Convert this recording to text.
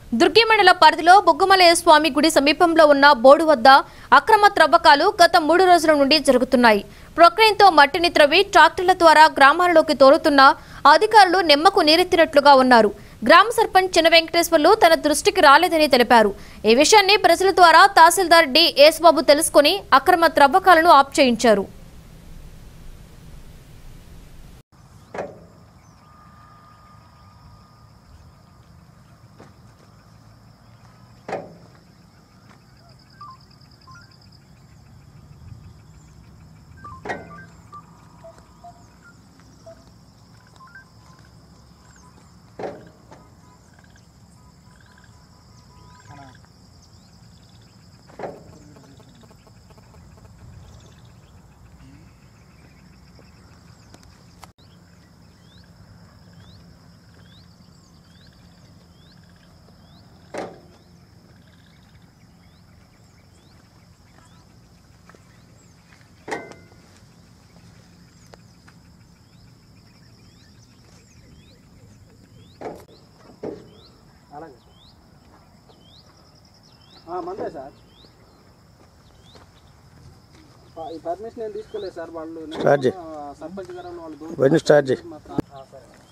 దుర్గి మండల పరిధిలో బొగ్గుమలయ స్వామి గుడి సమీపంలో ఉన్న బోర్డు వద్ద అక్రమ త్రవ్వకాలు గత మూడు రోజుల నుండి జరుగుతున్నాయి ప్రొక్లైన్తో మట్టిని త్రవ్వి ట్రాక్టర్ల ద్వారా గ్రామాలలోకి తోలుతున్న అధికారులు నిమ్మకు నీరెత్తినట్లుగా ఉన్నారు గ్రామ సర్పంచ్ చిన్న వెంకటేశ్వర్లు తన దృష్టికి రాలేదని తెలిపారు ఈ విషయాన్ని ప్రజల ద్వారా తహసీల్దార్ డి యేసుబాబు తెలుసుకుని అక్రమ త్రవ్వకాలను ఆప్ చేయించారు అలాగే ఆ, మందే సార్ ఆ, ఈ పర్మిషన్ ఏం తీసుకోలేదు సార్ వాళ్ళు స్టార్ట్ చేయి. ఆ, సర్పంచ్ గారు వాళ్ళు దూరం ఇవన్నీ స్టార్ట్ చేయి మాత్రం ఆ, సరే